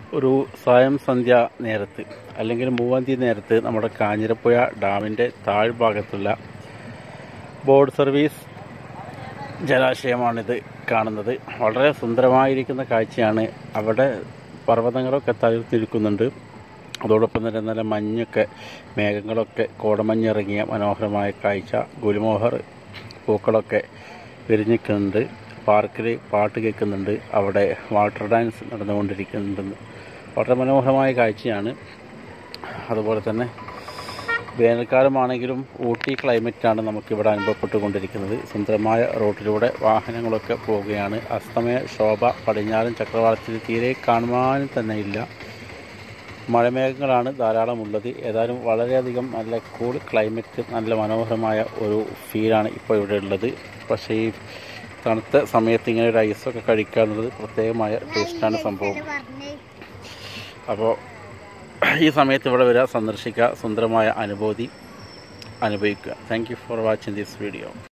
ഒരു സ്വയം സന്ധ്യ നേരത്ത് അല്ലെങ്കിൽ മൂവാന്തി നേരത്ത് നമ്മുടെ കാഞ്ഞിരപ്പുഴ ഡാമിൻ്റെ താഴ്ഭാഗത്തുള്ള ബോർഡ് സർവീസ് ജലാശയമാണിത് കാണുന്നത് വളരെ സുന്ദരമായിരിക്കുന്ന കാഴ്ചയാണ് അവിടെ പർവ്വതങ്ങളൊക്കെ തളിർത്തിരിക്കുന്നുണ്ട് അതോടൊപ്പം തന്നെ നല്ല മഞ്ഞൊക്കെ മേഘങ്ങളൊക്കെ കോടമഞ്ഞിറങ്ങിയ മനോഹരമായ കാഴ്ച ഗുൽമോഹർ പൂക്കളൊക്കെ വിരിഞ്ഞിക്കുന്നുണ്ട് പാർക്കിൽ പാട്ട് കേൾക്കുന്നുണ്ട് അവിടെ വാട്ടർ ഡാൻസ് നടന്നുകൊണ്ടിരിക്കുന്നുണ്ട് വളരെ മനോഹരമായ കാഴ്ചയാണ് അതുപോലെ തന്നെ വേനൽക്കാലമാണെങ്കിലും ഊട്ടി ക്ലൈമറ്റാണ് നമുക്കിവിടെ അനുഭവപ്പെട്ടുകൊണ്ടിരിക്കുന്നത് സുന്ദരമായ റോഡിലൂടെ വാഹനങ്ങളൊക്കെ പോവുകയാണ് അസ്തമയ ശോഭ പടിഞ്ഞാറൻ ചക്രവാളത്തിൽ തീരെ കാണുവാനും തന്നെ ഇല്ല മഴമേഘങ്ങളാണ് ധാരാളമുള്ളത് ഏതായാലും വളരെയധികം നല്ല കൂൾ ക്ലൈമറ്റ് നല്ല മനോഹരമായ ഒരു ഫീലാണ് ഇപ്പോൾ ഇവിടെ ഉള്ളത് പക്ഷേ ഈ തണുത്ത സമയത്ത് ഇങ്ങനെ ഒരു ഐസൊക്കെ കഴിക്കുക എന്നുള്ളത് പ്രത്യേകമായ ടേസ്റ്റാണ് സംഭവം അപ്പോൾ ഈ സമയത്ത് ഇവിടെ വരിക സന്ദർശിക്കുക സുന്ദരമായ അനുഭൂതി അനുഭവിക്കുക thank you for watching this video